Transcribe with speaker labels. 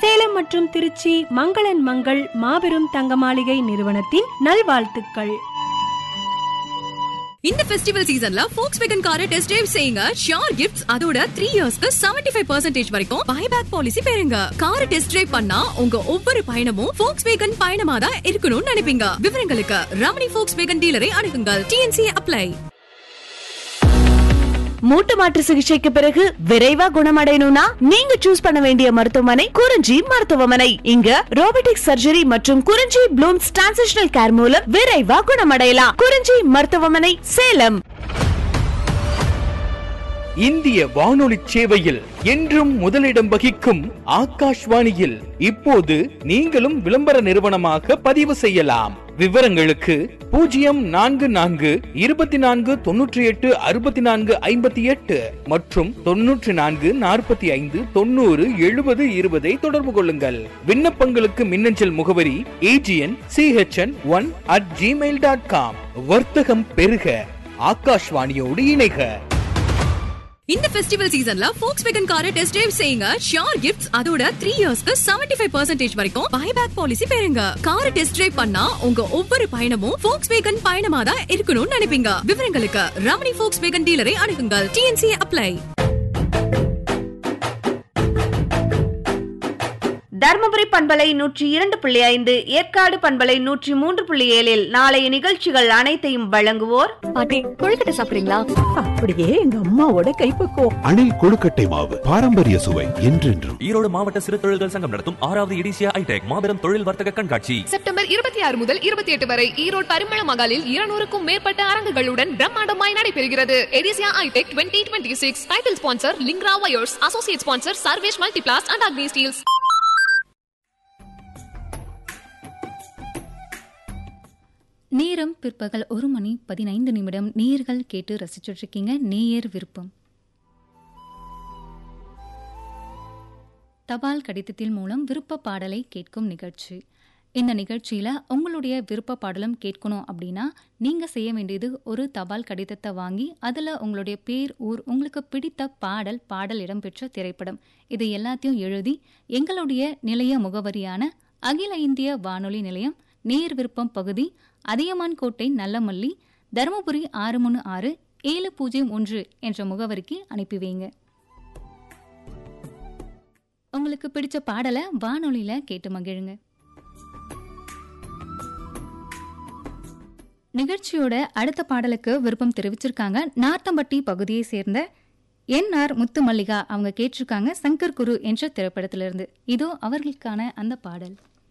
Speaker 1: சேலம் மற்றும் திருச்சி மங்களன் மங்கள் மாபெரும் தங்க மாளிகை நிறுவனத்தின் நல்வாழ்த்துக்கள்
Speaker 2: இந்த ஃபெஸ்டிவல் சீசன்ல ஃபோக்ஸ் வேகன் காரை டெஸ்ட் டிரைவ் செய்யுங்க ஷியோர் கிஃப்ட்ஸ் அதோட த்ரீ இயர்ஸ்க்கு செவன்டி ஃபைவ் பர்சன்டேஜ் வரைக்கும் பைபேக் பாலிசி பெறுங்க காரை டெஸ்ட் டிரைவ் பண்ணா உங்க ஒவ்வொரு பயணமும் ஃபோக்ஸ் வேகன் பயணமா தான் இருக்கணும்னு நினைப்பீங்க விவரங்களுக்கு ரமணி ஃபோக்ஸ் வேகன் டீலரை அணுகுங்கள் டிஎன்சி அப்ளை
Speaker 3: மூட்டு மாற்று சிகிச்சைக்கு பிறகு விரைவா குணமடையணும்னா நீங்க சூஸ் பண்ண வேண்டிய மருத்துவமனை குறிஞ்சி மருத்துவமனை இங்க ரோபோட்டிக் சர்ஜரி மற்றும் குறிஞ்சி ப்ளூம்ஸ் டிரான்சிஷனல் கேர் மூலம் விரைவா குணமடையலாம் குறிஞ்சி மருத்துவமனை சேலம்
Speaker 4: இந்திய வானொலி சேவையில் என்றும் முதலிடம் வகிக்கும் ஆகாஷ்வாணியில் இப்போது நீங்களும் விளம்பர நிறுவனமாக பதிவு செய்யலாம் விவரங்களுக்கு பூஜ்ஜியம் நான்கு நான்கு இருபத்தி நான்கு தொன்னூற்றி எட்டு அறுபத்தி நான்கு ஐம்பத்தி எட்டு மற்றும் தொன்னூற்றி நான்கு நாற்பத்தி ஐந்து தொண்ணூறு எழுபது இருபதை தொடர்பு கொள்ளுங்கள் விண்ணப்பங்களுக்கு மின்னஞ்சல் முகவரி AGN CHN one at Gmail dot com வர்த்தகம் பெருக ஆகாஷ்வாணியோடு இணைக
Speaker 2: இந்த ஃபெஸ்டிவல் சீசன்ல ஃபோக்ஸ் வேகன் காரை டெஸ்ட் டிரைவ் செய்யுங்க ஷியோர் கிஃப்ட்ஸ் அதோட த்ரீ இயர்ஸ்க்கு செவன்டி ஃபைவ் பர்சன்டேஜ் வரைக்கும் பைபேக் பாலிசி பெறுங்க காரை டெஸ்ட் டிரைவ் பண்ணா உங்க ஒவ்வொரு பயணமும் ஃபோக்ஸ் வேகன் பயணமா தான் இருக்கணும்னு நினைப்பீங்க விவரங்களுக்கு ரமணி ஃபோக்ஸ் வேகன் டீலரை அணுகுங்கள் டிஎன்சி அப்ளை
Speaker 3: தர்மபுரி பண்பலை நூற்றி இரண்டு புள்ளி ஐந்து ஏற்காடு பண்பலை நூற்றி மூன்று புள்ளி ஏழில் நாளைய நிகழ்ச்சிகள் அனைத்தையும் வழங்குவோர்
Speaker 2: பாட்டி கொழுக்கட்டை சாப்பிடுறீங்களா
Speaker 5: அப்படியே எங்க அம்மாவோட கைப்பக்குவம்
Speaker 6: அணில் கொழுக்கட்டை மாவு பாரம்பரிய சுவை என்றென்றும்
Speaker 7: ஈரோடு மாவட்ட சிறு தொழில்கள் சங்கம் நடத்தும் ஆறாவது இடிசியா ஐடெக் மாபெரும் தொழில் வர்த்தக கண்காட்சி
Speaker 8: செப்டம்பர் இருபத்தி ஆறு முதல் இருபத்தி எட்டு வரை ஈரோடு பரிமள மகாலில் இருநூறுக்கும் மேற்பட்ட அரங்குகளுடன் பிரம்மாண்டமாய் நடைபெறுகிறது எடிசியா ITech twenty twenty six title sponsor லிங்க்ரா wires associate sponsor Sarvesh multiplast and Agni steels
Speaker 9: நேரம் பிற்பகல் ஒரு மணி பதினைந்து நிமிடம் நேர்கள் கேட்டு ரசிச்சுட்டு இருக்கீங்க நேயர் விருப்பம் தபால் கடிதத்தில் மூலம் விருப்ப பாடலை கேட்கும் நிகழ்ச்சி இந்த நிகழ்ச்சியில் உங்களுடைய விருப்ப பாடலும் கேட்கணும் அப்படின்னா நீங்கள் செய்ய வேண்டியது ஒரு தபால் கடிதத்தை வாங்கி அதில் உங்களுடைய பேர் ஊர் உங்களுக்கு பிடித்த பாடல் பாடல் இடம்பெற்ற திரைப்படம் இது எல்லாத்தையும் எழுதி எங்களுடைய நிலைய முகவரியான அகில இந்திய வானொலி நிலையம் நேர் விருப்பம் பகுதி அதியமான் கோட்டை நல்லமல்லி தருமபுரி ஆறு மூணு ஆறு ஏழு பூஜ்ஜியம் ஒன்று என்ற முகவரிக்கு அனுப்பி வைங்க உங்களுக்கு பிடிச்ச பாடலை வானொலியில் கேட்டு மகிழுங்க நிகழ்ச்சியோட அடுத்த பாடலுக்கு விருப்பம் தெரிவிச்சிருக்காங்க நார்த்தம்பட்டி பகுதியை சேர்ந்த என் ஆர் முத்து மல்லிகா அவங்க கேட்டிருக்காங்க சங்கர் குரு என்ற திரைப்படத்திலிருந்து இதோ அவர்களுக்கான அந்த பாடல்